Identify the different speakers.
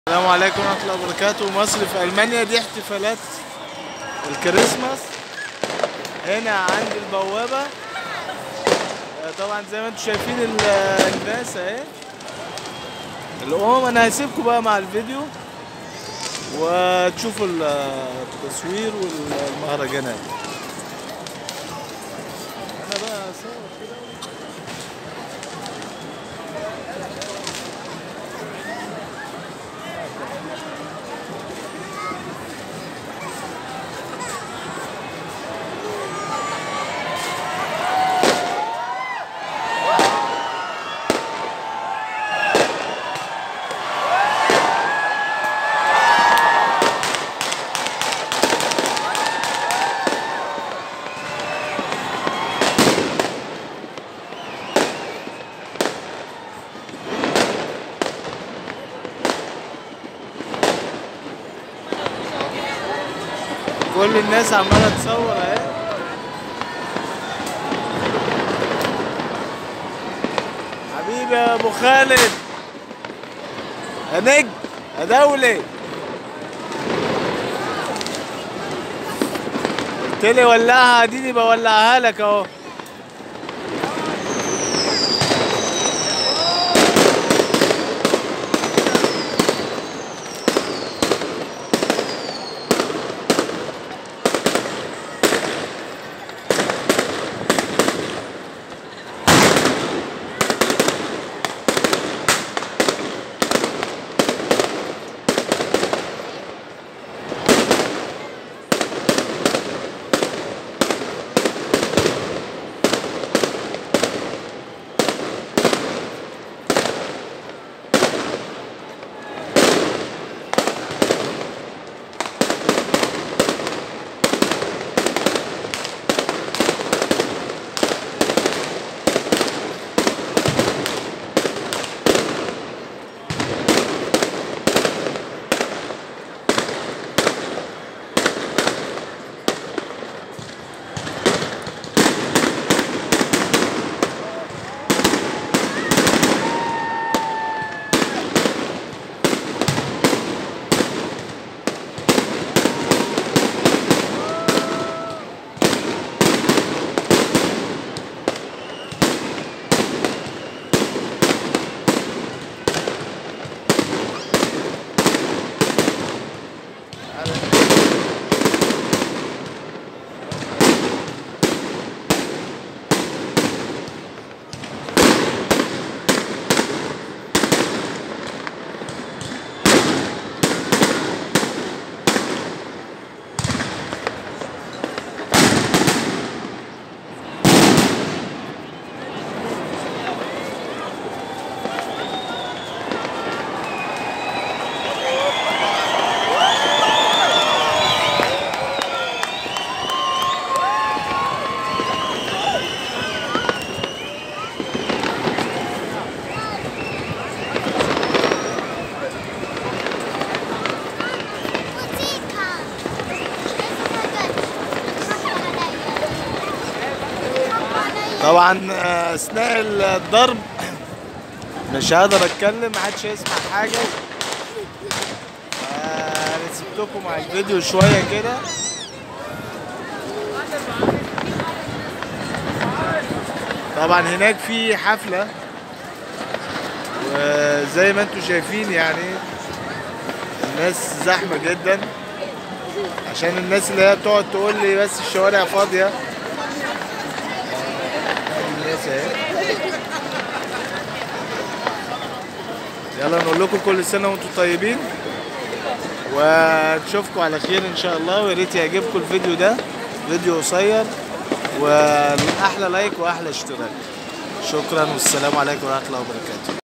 Speaker 1: السلام عليكم ورحمة الله وبركاته مصر في ألمانيا دي احتفالات الكريسماس هنا عند البوابة آه، طبعا زي ما انتم شايفين ال- الناس اهي الأمم أنا هسيبكم بقى مع الفيديو وتشوفوا ال- التصوير والمهرجانات أنا بقى أصور كده كل الناس عمالة تصور اهي حبيبي يا ابو خالد يا نجم يا دولي قلت لي ولعها اديني بولعها لك اهو طبعا آه، اثناء الضرب مش هقدر اتكلم محدش يسمع حاجه آه، انا سبتكم مع الفيديو شويه كده طبعا هناك في حفله وزي ما انتم شايفين يعني الناس زحمه جدا عشان الناس اللي هي بتقعد تقول لي بس الشوارع فاضيه الناس اهي يلا نقول لكم كل سنه وانتم طيبين ونشوفكم على خير ان شاء الله ويا ريت يعجبكم الفيديو ده فيديو قصير واحلى لايك واحلى اشتراك شكرا والسلام عليكم ورحمه الله وبركاته